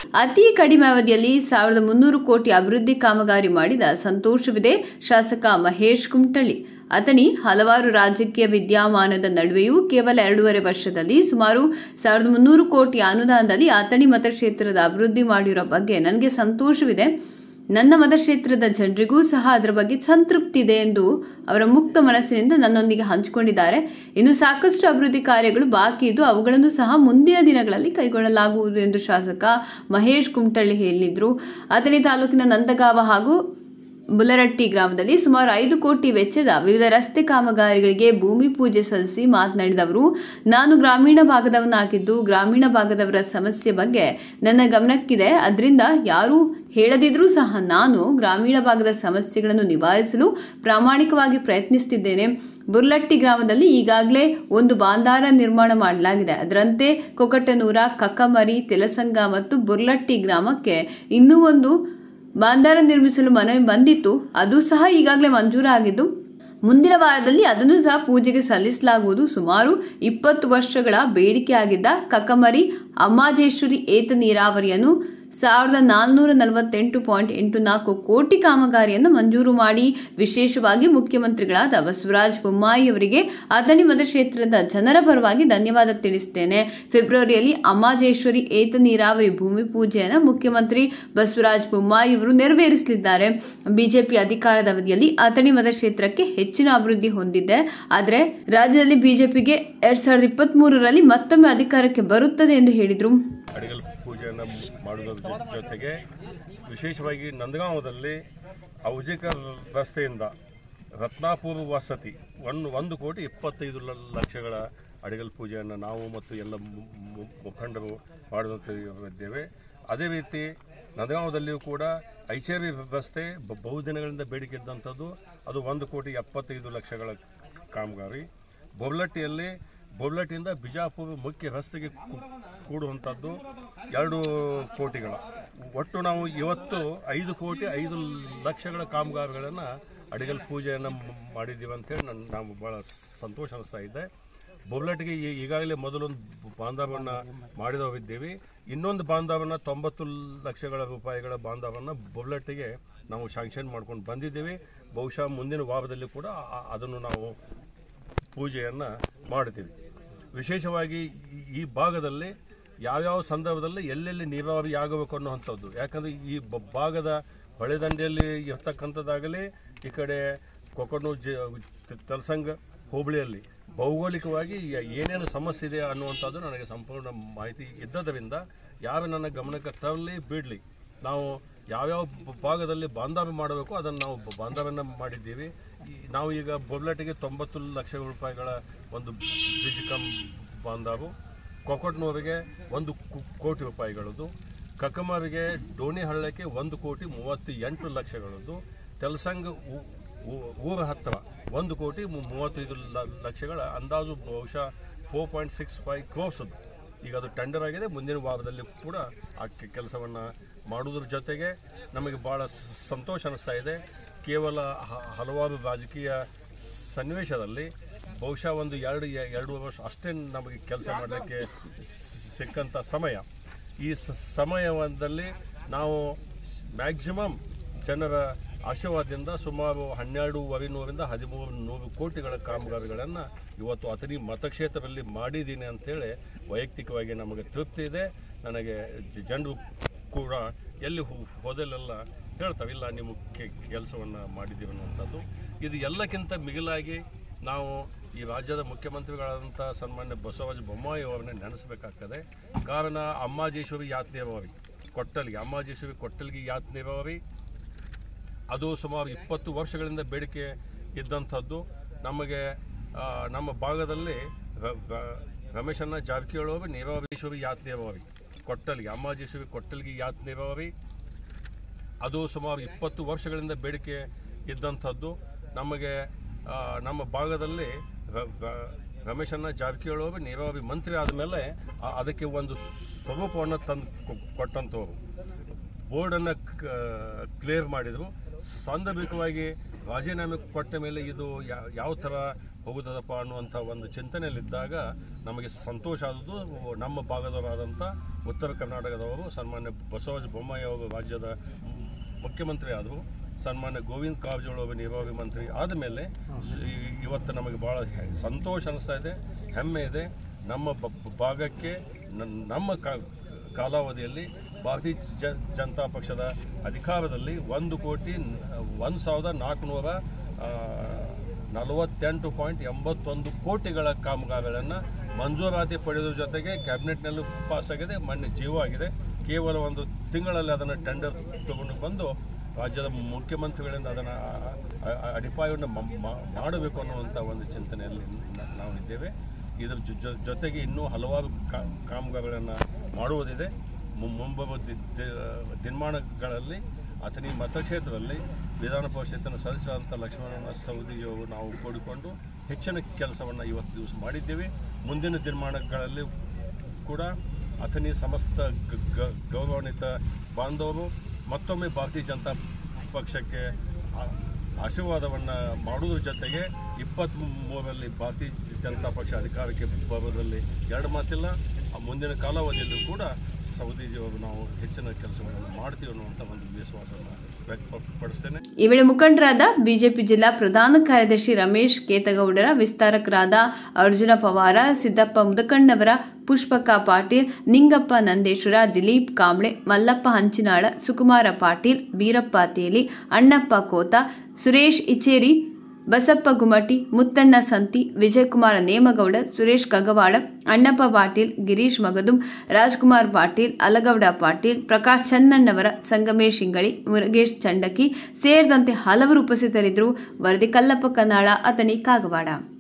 ಅತಿ ಕಡಿಮೆ ಅವಧಿಯಲ್ಲಿ ಸಾವಿರದ ಮುನ್ನೂರು ಕೋಟಿ ಅಭಿವೃದ್ಧಿ ಕಾಮಗಾರಿ ಮಾಡಿದ ಸಂತೋಷವಿದೆ ಶಾಸಕ ಮಹೇಶ್ ಕುಮಟಳ್ಳಿ ಅತನಿ ಹಲವಾರು ರಾಜಕೀಯ ವಿದ್ಯಮಾನದ ನಡುವೆಯೂ ಕೇವಲ ಎರಡೂವರೆ ವರ್ಷದಲ್ಲಿ ಸುಮಾರು ಸಾವಿರದ ಮುನ್ನೂರು ಕೋಟಿ ಅನುದಾನದಲ್ಲಿ ಅತನಿ ಮತಕ್ಷೇತ್ರದ ಅಭಿವೃದ್ಧಿ ಮಾಡಿರೋ ಬಗ್ಗೆ ನನಗೆ ಸಂತೋಷವಿದೆ ನನ್ನ ಮತಕ್ಷೇತ್ರದ ಜನರಿಗೂ ಸಹ ಅದರ ಬಗ್ಗೆ ಸಂತೃಪ್ತಿ ಇದೆ ಎಂದು ಅವರ ಮುಕ್ತ ಮನಸ್ಸಿನಿಂದ ನನ್ನೊಂದಿಗೆ ಹಂಚಿಕೊಂಡಿದ್ದಾರೆ ಇನ್ನು ಸಾಕಷ್ಟು ಅಭಿವೃದ್ಧಿ ಕಾರ್ಯಗಳು ಬಾಕಿ ಇದ್ದು ಅವುಗಳನ್ನು ಸಹ ಮುಂದಿನ ದಿನಗಳಲ್ಲಿ ಕೈಗೊಳ್ಳಲಾಗುವುದು ಎಂದು ಶಾಸಕ ಮಹೇಶ್ ಕುಮಟಳ್ಳಿ ಹೇಳಿದ್ರು ಅಥಣಿ ತಾಲೂಕಿನ ನಂದಗಾವ ಹಾಗೂ ಬುಲರಟ್ಟಿ ಗ್ರಾಮದಲ್ಲಿ ಸುಮಾರು ಐದು ಕೋಟಿ ವೆಚ್ಚದ ವಿವಿಧ ರಸ್ತೆ ಕಾಮಗಾರಿಗಳಿಗೆ ಭೂಮಿ ಪೂಜೆ ಸಲ್ಲಿಸಿ ಮಾತನಾಡಿದ ಅವರು ನಾನು ಗ್ರಾಮೀಣ ಭಾಗದವನಾಗಿದ್ದು ಗ್ರಾಮೀಣ ಭಾಗದವರ ಸಮಸ್ಯೆ ಬಗ್ಗೆ ನನ್ನ ಗಮನಕ್ಕಿದೆ ಅದರಿಂದ ಯಾರು ಹೇಳದಿದ್ರೂ ಸಹ ನಾನು ಗ್ರಾಮೀಣ ಭಾಗದ ಸಮಸ್ಯೆಗಳನ್ನು ನಿವಾರಿಸಲು ಪ್ರಾಮಾಣಿಕವಾಗಿ ಪ್ರಯತ್ನಿಸುತ್ತಿದ್ದೇನೆ ಬುರ್ಲಟ್ಟಿ ಗ್ರಾಮದಲ್ಲಿ ಈಗಾಗಲೇ ಒಂದು ಬಾಂದಾರ ನಿರ್ಮಾಣ ಮಾಡಲಾಗಿದೆ ಅದರಂತೆ ಕೊಕಟನೂರ ಕಕ್ಕಮರಿ ತೆಲಸಂಗ ಮತ್ತು ಬುರ್ಲಟ್ಟಿ ಗ್ರಾಮಕ್ಕೆ ಇನ್ನೂ ಒಂದು ಬಾಂದಾರ ನಿರ್ಮಿಸಲು ಮನವಿ ಬಂದಿತ್ತು ಅದು ಸಹ ಈಗಾಗಲೇ ಮಂಜೂರಾಗಿದ್ದು ಮುಂದಿನ ವಾರದಲ್ಲಿ ಅದನ್ನು ಸಹ ಪೂಜೆಗೆ ಸಲ್ಲಿಸಲಾಗುವುದು ಸುಮಾರು ಇಪ್ಪತ್ತು ವರ್ಷಗಳ ಬೇಡಿಕೆಯಾಗಿದ್ದ ಕಕ್ಕಮರಿ ಅಮ್ಮಾಜೇಶ್ವರಿ ಏತ ನೀರಾವರಿಯನ್ನು ಸಾವಿರದ ನಾಲ್ನೂರ ನಲವತ್ತೆಂಟು ಪಾಯಿಂಟ್ ಎಂಟು ನಾಲ್ಕು ಕೋಟಿ ಕಾಮಗಾರಿಯನ್ನು ಮಂಜೂರು ಮಾಡಿ ವಿಶೇಷವಾಗಿ ಮುಖ್ಯಮಂತ್ರಿಗಳಾದ ಬಸವರಾಜ ಬೊಮ್ಮಾಯಿ ಅವರಿಗೆ ಅಥಣಿ ಮತಕ್ಷೇತ್ರದ ಜನರ ಪರವಾಗಿ ಧನ್ಯವಾದ ತಿಳಿಸುತ್ತೇನೆ ಫೆಬ್ರವರಿಯಲ್ಲಿ ಅಮ್ಮಾಜೇಶ್ವರಿ ಏತ ನೀರಾವರಿ ಭೂಮಿ ಪೂಜೆಯನ್ನು ಮುಖ್ಯಮಂತ್ರಿ ಬಸವರಾಜ ಬೊಮ್ಮಾಯಿ ಅವರು ನೆರವೇರಿಸಲಿದ್ದಾರೆ ಬಿಜೆಪಿ ಅಧಿಕಾರದ ಅವಧಿಯಲ್ಲಿ ಅಥಣಿ ಮತಕ್ಷೇತ್ರಕ್ಕೆ ಹೆಚ್ಚಿನ ಅಭಿವೃದ್ಧಿ ಹೊಂದಿದೆ ಆದರೆ ರಾಜ್ಯದಲ್ಲಿ ಬಿಜೆಪಿಗೆ ಎರಡ್ ಸಾವಿರದ ಇಪ್ಪತ್ತ್ ಮೂರರಲ್ಲಿ ಮತ್ತೊಮ್ಮೆ ಅಧಿಕಾರಕ್ಕೆ ಬರುತ್ತದೆ ಎಂದು ಹೇಳಿದರು ಅಡಿಗಲ್ ಪೂಜೆಯನ್ನು ಮಾಡುವುದರ ಜೊ- ಜೊತೆಗೆ ವಿಶೇಷವಾಗಿ ನಂದಗಾಂವದಲ್ಲಿ ಔಜಿಕ ರಸ್ತೆಯಿಂದ ರತ್ನಾಪುರ ವಸತಿ ಒಂದು ಒಂದು ಕೋಟಿ ಇಪ್ಪತ್ತೈದು ಲ- ಲಕ್ಷಗಳ ಅಡಿಗಲ್ ಪೂಜೆಯನ್ನು ನಾವು ಮತ್ತು ಎಲ್ಲ ಮು- ಮು- ಮುಖಂಡರು ಮಾಡುತ್ತಿದ್ದೇವೆ ಅದೇ ರೀತಿ ನಂದಗಾಂವದಲ್ಲಿಯೂ ಕೂಡ ಐಚೇರಿ ರಸ್ತೆ ಬ- ಬಹುದಿನಗಳಿಂದ ಬೇಡಿಕೆ ಇದ್ದಂಥದ್ದು ಅದು ಒಂದು ಕೋಟಿ ಎಪ್ಪತ್ತೈದು ಲಕ್ಷಗಳ ಕಾಮಗಾರಿ ಬೊಬ್ಲಟ್ಟಿಯಲ್ಲಿ ಬೊಬ್ಲಟ್ಟಿಯಿಂದ ಬಿಜಾಪುರ ಮುಖ್ಯ ರಸ್ತೆಗೆ ಕು- ಕೂಡುವಂಥದ್ದು ಎರಡು ಕೋಟಿಗಳ ಒಟ್ಟು ನಾವು ಇವತ್ತು ಐದು ಕೋಟಿ ಐದು ಲಕ್ಷಗಳ ಕಾಮಗಾರಿಗಳನ್ನು ಅಡಿಗಲ್ ಪೂಜೆಯನ್ನು ಮ್- ಮಾಡಿದ್ದೀವಿ ಅಂತೇಳಿ ನನ್ನ ನಾವು ಭಾಳ ಸಂತೋಷ ಅನಿಸ್ತಾ ಇದೆ ಬೊಬ್ಲಟ್ಗೆ ಈ- ಈಗಾಗಲೇ ಮೊದಲೊಂದು ಬಾಂಧವನ್ನ ಮಾಡಿದವಿದ್ದೀವಿ ಇನ್ನೊಂದು ಬಾಂಧವನ್ನ ತೊಂಬತ್ತು ಲಕ್ಷಗಳ ರೂಪಾಯಿಗಳ ಬಾಂಧವನ್ನ ಬೊಬ್ಲಟ್ಟಿಗೆ ನಾವು ಶಾಂಕ್ಷನ್ ಮಾಡ್ಕೊಂಡು ಬಂದಿದ್ದೀವಿ ಬಹುಶಃ ಮುಂದಿನ ವಾರದಲ್ಲಿ ಕೂಡ ಆ- ಅದನ್ನು ನಾವು ಪೂಜೆಯನ್ನು ಮಾಡ್ತೀವಿ ವಿಶೇಷವಾಗಿ ಈ- ಈ ಭಾಗದಲ್ಲಿ ಯಾವ್ಯಾವ ಸಂದರ್ಭದಲ್ಲಿ ಎಲ್ಲೆಲ್ಲಿ ನೀರಾವರಿ ಆಗಬೇಕು ಅನ್ನುವಂಥದ್ದು ಯಾಕಂದ್ರೆ ಈ ಬ- ಭಾಗದ ಹೊಳೆದಂಡೆಯಲ್ಲಿ ಇರ್ತಕ್ಕಂಥದ್ದಾಗಲಿ ಈ ಕಡೆ ಕೊಕ್ಕನೂರು ಜಿ ತಲಸಂಗ ಹೋಬಳಿಯಲ್ಲಿ ಭೌಗೋಳಿಕವಾಗಿ ಯ- ಏನೇನು ಸಮಸ್ಯೆ ಇದೆ ಅನ್ನುವಂಥದ್ದು ನನಗೆ ಸಂಪೂರ್ಣ ಮಾಹಿತಿ ಇದ್ದದರಿಂದ ಯಾರು ನನ್ನ ಗಮನಕ್ಕೆ ತರಲಿ ಬಿಡಲಿ ನಾವು ಯಾವ್ಯಾವ ಬ- ಭಾಗದಲ್ಲಿ ಬಾಂಧವ್ಯ ಮಾಡಬೇಕು ಅದನ್ನು ನಾವು ಬ- ಬಾಂಧವ್ಯನ ಮಾಡಿದ್ದೀವಿ ಈ- ನಾವು ಈಗ ಬೊಬ್ಲಟ್ಟಿಗೆ ತೊಂಬತ್ತು ಲಕ್ಷ ರೂಪಾಯಿಗಳ ಒಂದು ಬ್ರಿಡ್ಜ್ ಕಮ್ ಬಾಂಧವು ಕೊಕೊಟ್ನೂರಿಗೆ ಒಂದು ಕು- ಕೋಟಿ ರೂಪಾಯಿಗಳದ್ದು ಕಕ್ಕಮಾರಿಗೆ ಡೋಣಿ ಹಳ್ಳಕ್ಕೆ ಒಂದು ಕೋಟಿ ಮೂವತ್ತು ಎಂಟು ಲಕ್ಷಗಳದ್ದು ತೆಲಸಂಗ ಊ- ಊ- ಊರ ಹತ್ತಿರ ಒಂದು ಕೋಟಿ ಮು- ಮೂವತ್ತೈದು ಲ- ಲಕ್ಷಗಳ ಅಂದಾಜು ಬಹುಶಃ four point six five crores ಅದು ಈಗ ಅದು ಟೆಂಡರ್ ಆಗಿದೆ ಮುಂದಿನ ವಾರದಲ್ಲಿ ಕೂಡ ಆ ಕೆಲಸವನ್ನು ಮಾಡುವುದ್ರ ಜೊತೆಗೆ ನಮಗೆ ಭಾಳ ಸಂತೋಷ ಅನಿಸ್ತಾ ಇದೆ ಕೇವಲ ಹ- ಹಲವಾರು ರಾಜಕೀಯ ಸನ್ನಿವೇಶದಲ್ಲಿ ಬಹುಶಃ ಒಂದು ಎರಡು ಎರಡು ವರ್ಷ ಅಷ್ಟೇ ನಮಗೆ ಕೆಲಸ ಮಾಡಲಿಕ್ಕೆ ಸಿಕ್ಕಂಥ ಸಮಯ ಈ ಸ- ಸಮಯದಲ್ಲಿ ನಾವು ಮ್ಯಾಕ್ಸಿಮಮ್ ಜನರ ಆಶೀರ್ವಾದದಿಂದ ಸುಮಾರು ಹನ್ನೆರಡೂವರೆ ನೂರಿಂದ ಹದಿಮೂರು ನೂರು ಕೋಟಿಗಳ ಕಾಮಗಾರಿಗಳನ್ನು ಇವತ್ತು ಅತನಿ ಮತಕ್ಷೇತ್ರದಲ್ಲಿ ಮಾಡಿದ್ದೀನಿ ಅಂತೇಳಿ ವೈಯಕ್ತಿಕವಾಗಿ ನಮಗೆ ತೃಪ್ತಿ ಇದೆ ನನಗೆ ಜ- ಜನರು ಕೂಡ ಎಲ್ಲಿ ಹೋ- ಹೋದಲ್ಲೆಲ್ಲ ಹೇಳ್ತಾವೆ ಇಲ್ಲ ನೀವು ಕೆಲಸವನ್ನು ಮಾಡಿದ್ದೀವಿ ಅನ್ನುವಂಥದ್ದು ಇದು ಎಲ್ಲಕ್ಕಿಂತ ಮಿಗಿಲಾಗಿ ನಾವು ಈ ರಾಜ್ಯದ ಮುಖ್ಯಮಂತ್ರಿಗಳಾದಂಥ ಸನ್ಮಾನ್ಯ ಬಸವರಾಜ ಬೊಮ್ಮಾಯಿ ಅವರನ್ನ ನೆನೆಸಬೇಕಾಗ್ತದೆ ಕಾರಣ ಅಮ್ಮಾಜೇಶ್ವರಿ ಯಾತ್ನೆರವರಿ ಕೊಟ್ಟಲ್ಗಿ ಅಮ್ಮಾಜೇಶ್ವರಿ ಕೊಟ್ಟಲ್ಗಿ ಯಾತ್ನೆರವರಿ ಅದು ಸುಮಾರು ಇಪ್ಪತ್ತು ವರ್ಷಗಳಿಂದ ಬೇಡಿಕೆ ಇದ್ದಂಥದ್ದು ನಮಗೆ ಆ, ನಮ್ಮ ಭಾಗದಲ್ಲಿ ರ- ರ- ರಮೇಶಣ್ಣ ಜಾರಕಿಹೊಳಿ ಅವರು ನೀರಾವರೀಶ್ವರಿ ಯಾತ್ನೆರವರಿ ಕೊಟ್ಟಲ್ಗಿ ಅಮ್ಮಾಜೇಶ್ವರಿ ಕೊಟ್ಟಲ್ಗಿ ಯಾತ್ನೆರವರಿ ಅದು ಸುಮಾರು ಇಪ್ಪತ್ತು ವರ್ಷಗಳಿಂದ ಬೇಡಿಕೆ ಇದ್ದಂಥದ್ದು ನಮಗೆ ಆ, ನಮ್ಮ ಭಾಗದಲ್ಲಿ ರ- ರ- ರಮೇಶಣ್ಣ ಜಾರಕಿಹೊಳಿ ಅವರು ನೀರಾವರಿ ಮಂತ್ರಿ ಆದಮೇಲೆ ಅದಕ್ಕೆ ಒಂದು ಸ್ವರೂಪವನ್ನು ತಂದು ಕೊ- ಕೊಟ್ಟಂಥವ್ರು ಬೋರ್ಡನ್ನು ಕ್ಲಿಯರ್ ಮಾಡಿದರು ಸಾಂದರ್ಭಿಕವಾಗಿ ರಾಜೀನಾಮೆ ಕೊಟ್ಟ ಮೇಲೆ ಇದು ಯಾ- ಯಾವ ಥರ ಹೋಗುತ್ತದಪ್ಪ ಅನ್ನುವಂಥ ಒಂದು ಚಿಂತನೆಯಲ್ಲಿದ್ದಾಗ ನಮಗೆ ಸಂತೋಷ ಆದದ್ದು ನಮ್ಮ ಭಾಗದವರಾದಂಥ ಉತ್ತರ ಕರ್ನಾಟಕದವರು ಸನ್ಮಾನ್ಯ ಬಸವರಾಜ ಬೊಮ್ಮಾಯಿ ಅವರು ರಾಜ್ಯದ ಮುಖ್ಯಮಂತ್ರಿ ಆದರು ಸನ್ಮಾನ್ಯ ಗೋವಿಂದ ಕಾರಜೋಳ ಅವರು ನೀರಾವರಿ ಮಂತ್ರಿ ಆದಮೇಲೆ ಇವತ್ತು ನಮಗೆ ಭಾಳ ಸಂತೋಷ ಅನಿಸ್ತಾ ಇದೆ ಹೆಮ್ಮೆ ಇದೆ ನಮ್ಮ ಬ- ಬ- ಭಾಗಕ್ಕೆ ನ- ನಮ್ಮ ಕಾ- ಕಾಲಾವಧಿಯಲ್ಲಿ ಭಾರತೀಯ ಜ ಜನತಾ ಪಕ್ಷದ ಅಧಿಕಾರದಲ್ಲಿ ಒಂದು ಕೋಟಿ ಒಂದು ಸಾವಿರದ ನಾಲ್ಕುನೂರ ನಲವತ್ತೆಂಟು ಪಾಯಿಂಟ್ ಎಂಬತ್ತೊಂದು ಕೋಟಿಗಳ ಕಾಮಗಾರಿಗಳನ್ನು ಮಂಜೂರಾತಿ ಪಡೆಯೋದ್ರ ಜೊತೆಗೆ ಕ್ಯಾಬಿನೆಟ್ನಲ್ಲೂ ಪಾಸ್ ಆಗಿದೆ ಮೊನ್ನೆ ಜೀವ ಆಗಿದೆ ಕೇವಲ ಒಂದು ತಿಂಗಳಲ್ಲಿ ಅದನ್ನು ಟೆಂಡರ್ ತಗೊಂಡು ಬಂದು ರಾಜ್ಯದ ಮುಖ್ಯಮಂತ್ರಿಗಳಿಂದ ಅದನ್ನು ಅಡಿಪಾಯವನ್ನು ಮ- ಮ- ಮಾಡಬೇಕು ಅನ್ನುವಂಥ ಒಂದು ಚಿಂತನೆಯಲ್ಲಿ ನ- ನಾವು ಇದ್ದೇವೆ ಇದರ ಜೊ- ಜೊ- ಜೊತೆಗೆ ಇನ್ನೂ ಹಲವಾರು ಕಾ- ಕಾಮಗಾರಿಗಳನ್ನು ಮಾಡುವುದಿದೆ ಮು- ಮುಂಬರುವ ದಿ- ದಿ- ದಿನಮಾನಗಳಲ್ಲಿ ಅಥಣಿ ಮತಕ್ಷೇತ್ರದಲ್ಲಿ ವಿಧಾನ ಪರಿಷತ್ತಿನ ಸದಸ್ಯರಾದಂಥ ಲಕ್ಷ್ಮಣ ಸವದಿಯವರು ನಾವು ಕೂಡಿಕೊಂಡು ಹೆಚ್ಚಿನ ಕೆಲಸವನ್ನು ಇವತ್ತು ದಿವಸ ಮಾಡಿದ್ದೇವೆ ಮುಂದಿನ ದಿನಮಾನಗಳಲ್ಲಿ ಕೂಡ ಅಥಣಿ ಸಮಸ್ತ ಗ- ಗ- ಗೌರವಾನ್ವಿತ ಬಾಂಧವರು ಮತ್ತೊಮ್ಮೆ ಭಾರತೀಯ ಜನತಾ ಪಕ್ಷಕ್ಕೆ ಆ- ಆಶೀರ್ವಾದವನ್ನು ಮಾಡುವುದ್ರ ಜೊತೆಗೆ ಇಪ್ಪತ್ತ್ ಮೂರರಲ್ಲಿ ಭಾರತೀಯ ಜನತಾ ಪಕ್ಷ ಅಧಿಕಾರಕ್ಕೆ ಬರೋದ್ರಲ್ಲಿ ಎರಡು ಮಾತಿಲ್ಲ ಆ ಮುಂದಿನ ಕಾಲಾವಧಿಯಲ್ಲೂ ಕೂಡ ಸೌದಿಜಿಯವರು ನಾವು ಹೆಚ್ಚಿನ ಕೆಲಸಗಳನ್ನು ಮಾಡ್ತೀವಿ ಅನ್ನುವಂಥ ಒಂದು ವಿಶ್ವಾಸವನ್ನು ವ್ಯಕ್ತಪಡಿಸ್ತೇನೆ ಈ ವೇಳೆ ಮುಖಂಡರಾದ ಬಿಜೆಪಿ ಜಿಲ್ಲಾ ಪ್ರಧಾನ ಕಾರ್ಯದರ್ಶಿ ರಮೇಶ್ ಕೇತಗೌಡರ ವಿಸ್ತಾರಕರಾದ ಅರ್ಜುನ ಪವಾರ ಸಿದ್ದಪ್ಪ ಮುದಕಣ್ಣವರ ಪುಷ್ಪಕ ಪಾಟೀಲ್ ನಿಂಗಪ್ಪ ನಂದೇಶ್ವರ ದಿಲೀಪ್ ಕಾಂಬ್ಳೆ ಮಲ್ಲಪ್ಪ ಹಂಚಿನಾಳ ಸುಕುಮಾರ ಪಾಟೀಲ್ ಬೀರಪ್ಪ ತೇಲಿ ಅಣ್ಣಪ್ಪ ಕೋತ ಸುರೇಶ್ ಇಚೇರಿ ಬಸಪ್ಪ ಗುಮಟಿ ಮುತ್ತಣ್ಣ ಸಂತಿ ವಿಜಯಕುಮಾರ ನೇಮಗೌಡ ಸುರೇಶ್ ಕಗವಾಡ ಅಣ್ಣಪ್ಪ ಪಾಟೀಲ್ ಗಿರೀಶ್ ಮಗದುಂ ರಾಜ್ಕುಮಾರ್ ಪಾಟೀಲ್ ಅಲಗೌಡ ಪಾಟೀಲ್ ಪ್ರಕಾಶ್ ಚನ್ನಣ್ಣವರ ಸಂಗಮೇಶ್ ಇಂಗಳಿ ಮುರುಗೇಶ್ ಚಂಡಕಿ ಸೇರಿದಂತೆ ಹಲವರು ಉಪಸ್ಥಿತರಿದ್ದರು ವರದಿ ಕಲ್ಲಪ್ಪ ಕನ್ನಾಳ ಅತನಿ ಕಾಗವಾಡ